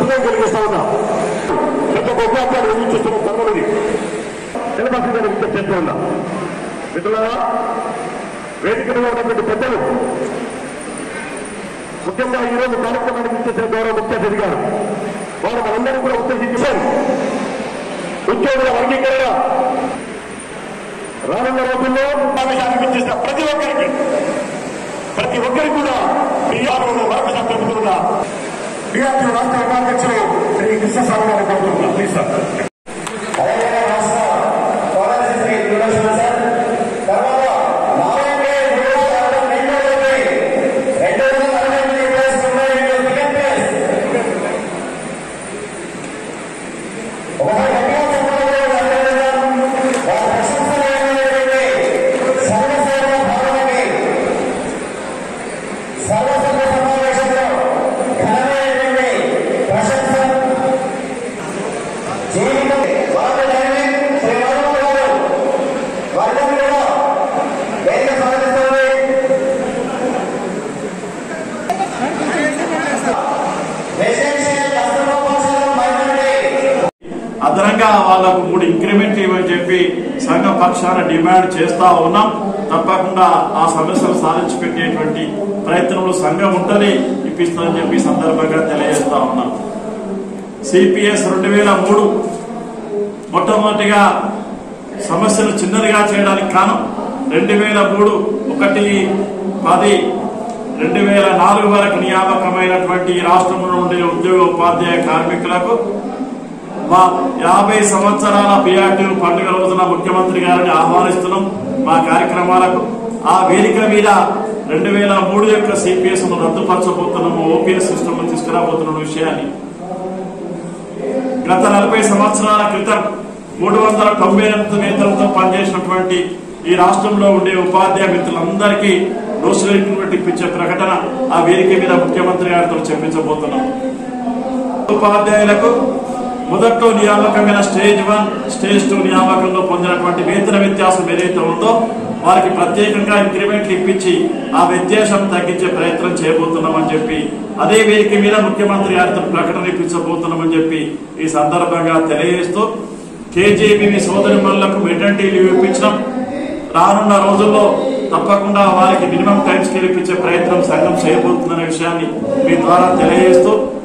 విషయం కలిగిస్తా ఉన్నా పెద్ద గొప్పలు నిర్మించుతున్న తరుణది సిలబస్ మీద విజ్ఞప్తి చేస్తూ ఉన్నా మిత్రులారా వేదిక మీద ఉన్నటువంటి పెద్దలు ముఖ్యంగా ఈ రోజు కార్యక్రమానికి ఇచ్చేసిన గౌరవ ముఖ్య అతిథి గారు వారు మనందరినీ కూడా ఉత్తేజించి ఉద్యోగుల వర్గీకరణ రానున్న రోజుల్లో సమావేశానికి ఇచ్చేసిన ప్రతి ఒక్కరికి ప్రతి ఒక్కరికి కూడా బీఆర్ఓ మరొకసారి తెలుపుతున్నా బీఆర్పీ రాష్ట్ర ఉపాధ్యక్షులు శ్రీ కృష్ణస్వామి గారు కోరుతున్నా ప్లీజ్ సార్ అదేవిధంగా రాష్ట్ర కోడలి శ్రీ దుర్దర్శన సార్ తర్వాత నాలుగు మూడు అరవై రెండు ఇరవై రెండు వందల అరవై ఎనిమిది ప్లేస్ తొంభై రెండు సెకండ్ ప్లేస్ ఒకసారి గట్టిగా చెప్పండి అదేవిధంగా వారి ప్రశంసనీయమైనటువంటి సర్వసేవ భావనకి సర్వసభ సమావేశంలో ఘనమైనటువంటి ప్రశంస జీవితం వాళ్ళ డైరెక్ట్ శ్రీ రాఘవ గారు వర్గం కూడా వేదిక సాధిస్తుంది రెసిడెన్షియల్ కస్టమర్ పర్సనల్ మైనారిటీ అదనంగా వాళ్లకు మూడు ఇంక్రిమెంట్ ఇవ్వని చెప్పి సంఘ పక్షాన డిమాండ్ చేస్తా ఉన్నాం తప్పకుండా ఆ సమస్యలు సాధించి పెట్టేటువంటి ప్రయత్నంలో సంఘం ఉంటది ఇప్పిస్తుందని చెప్పి ఈ సందర్భంగా తెలియజేస్తా ఉన్నాం సిపిఎస్ రెండు వేల మూడు మొట్టమొదటిగా సమస్యలు చిన్నదిగా చేయడానికి కాను రెండు వేల మూడు ఒకటి పది రెండు వేల నాలుగు వరకు నియామకమైనటువంటి ఈ రాష్ట్రంలో ఉండే ఉద్యోగ ఉపాధ్యాయ కార్మికులకు మా యాభై సంవత్సరాల పిఆర్టీ పండుగ రోజున ముఖ్యమంత్రి గారిని ఆహ్వానిస్తున్నాం మా కార్యక్రమాలకు ఆ వేదిక మీద రెండు వేల మూడు యొక్క సిపిఎస్ ను రద్దుపరచబోతున్నాము ఓపీఎస్ సిస్టమ్ తీసుకురాబోతున్న విషయాన్ని గత నలభై సంవత్సరాల క్రితం మూడు వందల తొంభై ఎనిమిది వేతలతో పనిచేసినటువంటి ఈ రాష్ట్రంలో ఉండే ఉపాధ్యాయ మిత్రులందరికీ రోజులు ఇప్పించే ప్రకటన ఆ వేదిక మీద ముఖ్యమంత్రి గారితో చెప్పించబోతున్నాం ఉపాధ్యాయులకు మొదట్లో నియామకమైన స్టేజ్ వన్ స్టేజ్ టూ నియామకంలో పొందినటువంటి వేతన వ్యత్యాసం ఏదైతే ఉందో వారికి ప్రత్యేకంగా ఇంక్రిమెంట్లు ఇప్పించి ఆ వ్యత్యాసం తగ్గించే ప్రయత్నం చేయబోతున్నామని చెప్పి అదే వేదిక మీద ముఖ్యమంత్రి గారితో ప్రకటన ఇప్పించబోతున్నామని చెప్పి ఈ సందర్భంగా తెలియజేస్తూ కేజీబీవి సోదరి మనులకు మెటర్నిటీ లీవ్ ఇప్పించడం రానున్న రోజుల్లో తప్పకుండా వారికి మినిమం టైం స్కేల్ ఇప్పించే ప్రయత్నం సంఘం చేయబోతుందనే విషయాన్ని మీ ద్వారా తెలియజేస్తూ